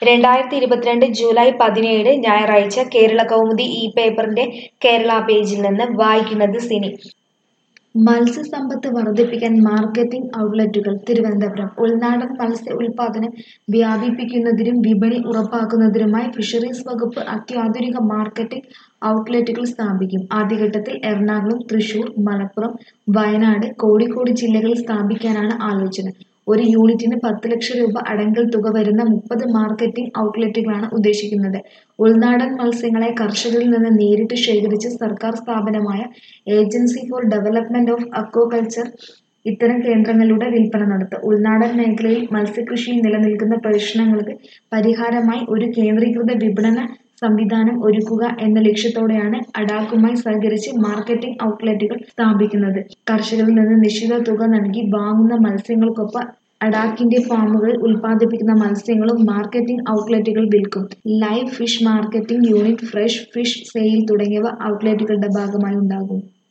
രണ്ടായിരത്തി ഇരുപത്തിരണ്ട് ജൂലൈ പതിനേഴ് ഞായറാഴ്ച കേരള കൗമുദി ഈ പേപ്പറിന്റെ കേരള പേജിൽ നിന്ന് വായിക്കുന്നത് സിനി മത്സ്യസമ്പത്ത് വർദ്ധിപ്പിക്കാൻ മാർക്കറ്റിംഗ് ഔട്ട്ലെറ്റുകൾ തിരുവനന്തപുരം ഉൾനാടൻ മത്സ്യ ഉൽപാദനം വ്യാപിപ്പിക്കുന്നതിനും വിപണി ഉറപ്പാക്കുന്നതിനുമായി ഫിഷറീസ് വകുപ്പ് അത്യാധുനിക മാർക്കറ്റിംഗ് ഔട്ട്ലെറ്റുകൾ സ്ഥാപിക്കും ആദ്യഘട്ടത്തിൽ എറണാകുളം തൃശൂർ മലപ്പുറം വയനാട് കോഴിക്കോട് ജില്ലകളിൽ സ്ഥാപിക്കാനാണ് ആലോചന ഒരു യൂണിറ്റിന് പത്ത് ലക്ഷം രൂപ അടങ്കൽ തുക വരുന്ന മുപ്പത് മാർക്കറ്റിംഗ് ഔട്ട്ലെറ്റുകളാണ് ഉദ്ദേശിക്കുന്നത് ഉൾനാടൻ മത്സ്യങ്ങളെ കർഷകരിൽ നിന്ന് നേരിട്ട് ശേഖരിച്ച് സർക്കാർ സ്ഥാപനമായ agency for development of aquaculture ഇത്തരം കേന്ദ്രങ്ങളിലൂടെ വിൽപ്പന നടത്തും ഉൾനാടൻ മേഖലയിൽ മത്സ്യകൃഷിയിൽ നിലനിൽക്കുന്ന പ്രശ്നങ്ങൾക്ക് പരിഹാരമായി ഒരു കേന്ദ്രീകൃത വിപണന സംവിധാനം ഒരുക്കുക എന്ന ലക്ഷ്യത്തോടെയാണ് അഡാക്കുമായി സഹകരിച്ച് മാർക്കറ്റിംഗ് ഔട്ട്ലെറ്റുകൾ സ്ഥാപിക്കുന്നത് കർഷകരിൽ നിന്ന് നിശ്ചിത തുക നൽകി വാങ്ങുന്ന മത്സ്യങ്ങൾക്കൊപ്പം അഡാക്കിന്റെ ഫാമുകളിൽ ഉൽപ്പാദിപ്പിക്കുന്ന മത്സ്യങ്ങളും മാർക്കറ്റിംഗ് ഔട്ട്ലെറ്റുകൾ വിൽക്കും live fish marketing unit fresh fish sale തുടങ്ങിയവ ഔട്ട്ലെറ്റുകളുടെ ഭാഗമായി ഉണ്ടാകും